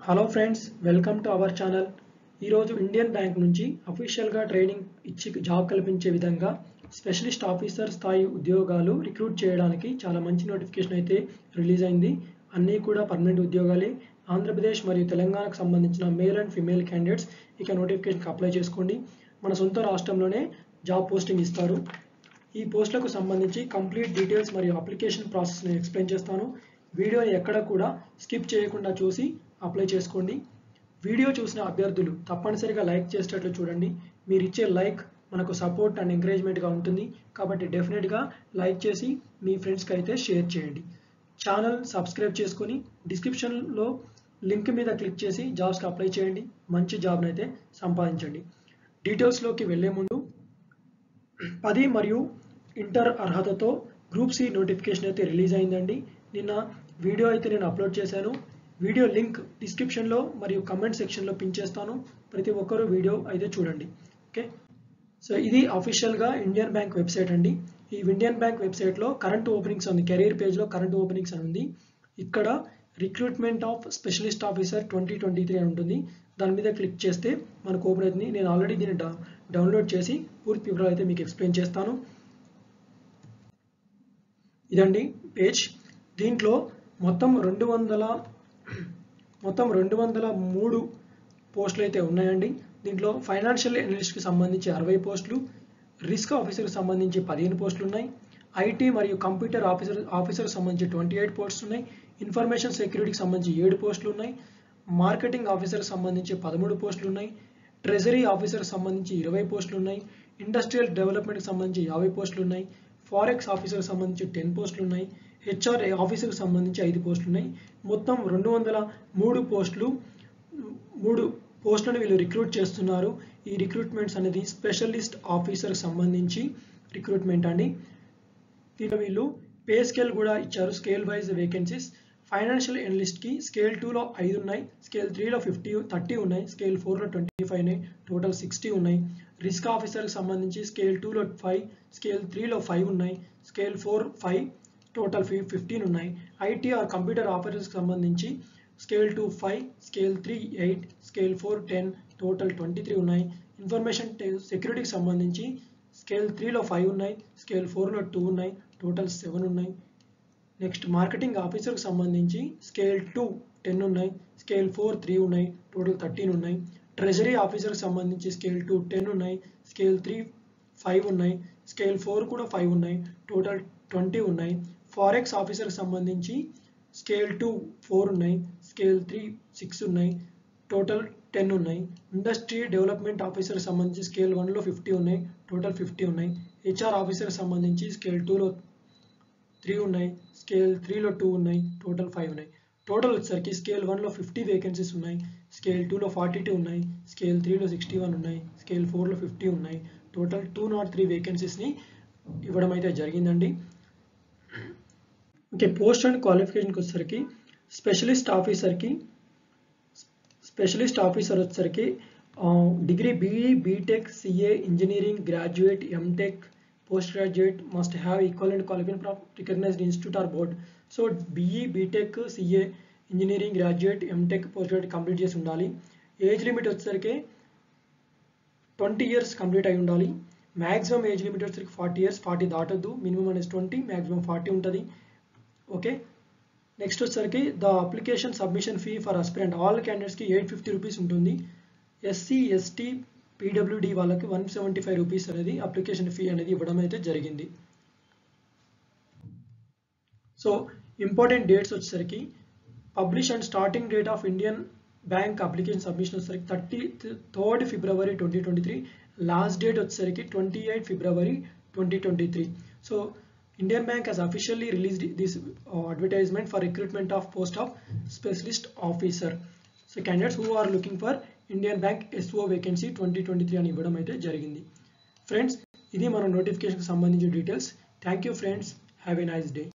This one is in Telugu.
Hello friends welcome to our channel ఈరోజు ఇండియన్ బ్యాంక్ నుంచి అఫీషియల్గా ట్రైనింగ్ ఇచ్చి జాబ్ కల్పించే విధంగా స్పెషలిస్ట్ ఆఫీసర్ స్థాయి ఉద్యోగాలు రిక్రూట్ చేయడానికి చాలా మంచి నోటిఫికేషన్ అయితే రిలీజ్ అయింది అన్నీ కూడా పర్మనెంట్ ఉద్యోగాలే ఆంధ్రప్రదేశ్ మరియు తెలంగాణకు సంబంధించిన మేల్ అండ్ ఫిమేల్ క్యాండిడేట్స్ ఇక నోటిఫికేషన్కి అప్లై చేసుకోండి మన సొంత రాష్ట్రంలోనే జాబ్ పోస్టింగ్ ఇస్తారు ఈ పోస్టులకు సంబంధించి కంప్లీట్ డీటెయిల్స్ మరియు అప్లికేషన్ ప్రాసెస్ నేను ఎక్స్ప్లెయిన్ చేస్తాను వీడియోని ఎక్కడ కూడా స్కిప్ చేయకుండా చూసి అప్లై చేసుకోండి వీడియో చూసిన అభ్యర్థులు తప్పనిసరిగా లైక్ చేసేటట్లు చూడండి మీరు ఇచ్చే లైక్ మనకు సపోర్ట్ అండ్ ఎంకరేజ్మెంట్గా ఉంటుంది కాబట్టి డెఫినెట్గా లైక్ చేసి మీ ఫ్రెండ్స్కి అయితే షేర్ చేయండి ఛానల్ సబ్స్క్రైబ్ చేసుకొని డిస్క్రిప్షన్లో లింక్ మీద క్లిక్ చేసి జాబ్స్కి అప్లై చేయండి మంచి జాబ్ని అయితే సంపాదించండి డీటెయిల్స్లోకి వెళ్ళే ముందు పది మరియు ఇంటర్ అర్హతతో గ్రూప్ సి నోటిఫికేషన్ అయితే రిలీజ్ అయిందండి నిన్న వీడియో అయితే నేను అప్లోడ్ చేశాను వీడియో లింక్ డిస్క్రిప్షన్లో మరియు కమెంట్ సెక్షన్లో పిన్ చేస్తాను ప్రతి ఒక్కరూ వీడియో అయితే చూడండి ఓకే సో ఇది అఫీషియల్గా ఇండియన్ బ్యాంక్ వెబ్సైట్ అండి ఈ ఇండియన్ బ్యాంక్ వెబ్సైట్లో కరెంట్ ఓపెనింగ్స్ ఉంది కెరీర్ పేజ్లో కరెంట్ ఓపెనింగ్స్ అని ఉంది ఇక్కడ recruitment of specialist officer twenty twenty three అని ఉంటుంది దాని మీద క్లిక్ చేస్తే మనకు ఓపెన్ అవుతుంది నేను ఆల్రెడీ దీన్ని డౌన్లోడ్ చేసి పూర్తి వివరాలు అయితే మీకు ఎక్స్ప్లెయిన్ చేస్తాను ఇదండి పేజ్ దీంట్లో మొత్తం రెండు వందల మొత్తం రెండు వందల మూడు పోస్టులు అయితే ఉన్నాయండి దీంట్లో ఫైనాన్షియల్ అనలిస్ట్కి సంబంధించి అరవై పోస్టులు రిస్క్ ఆఫీసర్కి సంబంధించి పదిహేను పోస్టులు ఉన్నాయి ఐటీ మరియు కంప్యూటర్ ఆఫీసర్ ఆఫీసర్కి సంబంధించి ట్వంటీ ఎయిట్ పోస్టులు ఉన్నాయి ఇన్ఫర్మేషన్ సెక్యూరిటీకి సంబంధించి ఏడు పోస్టులు ఉన్నాయి మార్కెటింగ్ ఆఫీసర్కి సంబంధించి పదమూడు పోస్టులు ఉన్నాయి ట్రెజరీ ఆఫీసర్కి సంబంధించి ఇరవై పోస్టులు ఉన్నాయి ఇండస్ట్రియల్ డెవలప్మెంట్కి సంబంధించి యాభై పోస్టులు ఉన్నాయి ఫారెక్స్ ఆఫీసర్కి సంబంధించి టెన్ పోస్టులు ఉన్నాయి హెచ్ఆర్ ఆఫీసర్కి సంబంధించి ఐదు పోస్టులు ఉన్నాయి మొత్తం రెండు వందల మూడు పోస్టులు మూడు పోస్టులను వీళ్ళు రిక్రూట్ చేస్తున్నారు ఈ రిక్రూట్మెంట్స్ అనేది స్పెషలిస్ట్ ఆఫీసర్కి సంబంధించి రిక్రూట్మెంట్ అండి దీంట్లో వీళ్ళు పే స్కేల్ కూడా ఇచ్చారు స్కేల్ వైజ్ వేకెన్సీస్ ఫైనాన్షియల్ ఎనలిస్ట్కి స్కేల్ టూలో ఐదు ఉన్నాయి స్కేల్ త్రీలో ఫిఫ్టీ థర్టీ ఉన్నాయి స్కేల్ ఫోర్లో ట్వంటీ ఫైవ్ ఉన్నాయి టోటల్ సిక్స్టీ ఉన్నాయి రిస్క్ ఆఫీసర్కి సంబంధించి స్కేల్ టూలో ఫైవ్ స్కేల్ త్రీలో ఫైవ్ ఉన్నాయి స్కేల్ ఫోర్ ఫైవ్ టోటల్ ఫి ఫిఫ్టీన్ ఉన్నాయి ఐటీ ఆర్ కంప్యూటర్ ఆపరేటర్స్కి సంబంధించి scale two five scale three eight scale four ten total twenty three ఉన్నాయి ఇన్ఫర్మేషన్ సెక్యూరిటీకి సంబంధించి స్కేల్ త్రీలో ఫైవ్ ఉన్నాయి స్కేల్ ఫోర్లో టూ ఉన్నాయి టోటల్ సెవెన్ ఉన్నాయి నెక్స్ట్ మార్కెటింగ్ ఆఫీసర్కి సంబంధించి స్కేల్ టూ టెన్ ఉన్నాయి స్కేల్ ఫోర్ త్రీ ఉన్నాయి టోటల్ థర్టీన్ ఉన్నాయి ట్రెజరీ ఆఫీసర్కి సంబంధించి స్కేల్ టూ టెన్ ఉన్నాయి స్కేల్ త్రీ ఫైవ్ ఉన్నాయి స్కేల్ ఫోర్ కూడా ఫైవ్ ఉన్నాయి టోటల్ ట్వంటీ ఉన్నాయి ఫారెక్స్ ఆఫీసర్కి సంబంధించి స్కేల్ టూ ఫోర్ ఉన్నాయి స్కేల్ త్రీ సిక్స్ ఉన్నాయి టోటల్ టెన్ ఉన్నాయి ఇండస్ట్రీ డెవలప్మెంట్ ఆఫీసర్కి సంబంధించి స్కేల్ వన్లో ఫిఫ్టీ ఉన్నాయి టోటల్ ఫిఫ్టీ ఉన్నాయి హెచ్ఆర్ ఆఫీసర్కి సంబంధించి స్కేల్ టూలో త్రీ ఉన్నాయి స్కేల్ త్రీలో టూ ఉన్నాయి టోటల్ ఫైవ్ ఉన్నాయి టోటల్ వచ్చేసరికి స్కేల్ వన్లో ఫిఫ్టీ వేకెన్సీస్ ఉన్నాయి స్కేల్ టూలో ఫార్టీ టూ ఉన్నాయి స్కేల్ త్రీలో సిక్స్టీ వన్ ఉన్నాయి స్కేల్ ఫోర్లో ఫిఫ్టీ ఉన్నాయి టోటల్ టూ నాట్ త్రీ వేకెన్సీస్ని ఇవ్వడం అయితే జరిగిందండి ఓకే పోస్ట్ అండ్ క్వాలిఫికేషన్కి వచ్చేసరికి స్పెషలిస్ట్ ఆఫీసర్కి స్పెషలిస్ట్ ఆఫీసర్ వచ్చేసరికి degree BE BTech CA engineering graduate MTech post graduate must have equal and qualification from recognised institute or board so BE BTech CA engineering graduate MTech post graduate complete చేసి ఉండాలి ఏజ్ లిమిట్ వచ్చేసరికి ట్వంటీ ఇయర్స్ కంప్లీట్ అయి ఉండాలి మ్యాక్సిమం ఏజ్ లిమిట్ వచ్చేసరికి ఫార్టీ ఇయర్స్ ఫార్టీ దాటొద్దు మినిమం అనేది ట్వంటీ మ్యాక్సిమం ఫార్టీ ఉంటుంది ఓకే నెక్స్ట్ వచ్చేసరికి the application submission fee for aspirant all క్యాండిడేట్స్కి ఎయిట్ ఫిఫ్టీ రూపీస్ ఉంటుంది ఎస్సీ ఎస్టీ పీడబ్ల్యూడి వాళ్ళకి వన్ సెవెంటీ ఫైవ్ రూపీస్ అనేది అప్లికేషన్ ఫీ అనేది ఇవ్వడం అయితే జరిగింది సో ఇంపార్టెంట్ డేట్స్ వచ్చేసరికి publish and starting date of Indian Bank application submission వచ్చేసరికి thirty third February twenty twenty three last date వచ్చేసరికి twenty eight February twenty twenty three so Indian Bank has officially released this uh, advertisement for recruitment of post of specialist officer. So candidates who are looking for Indian Bank SO vacancy 2023 అని ఇవ్వడం అయితే జరిగింది ఫ్రెండ్స్ ఇది మన నోటిఫికేషన్కి సంబంధించిన details thank you friends have a nice day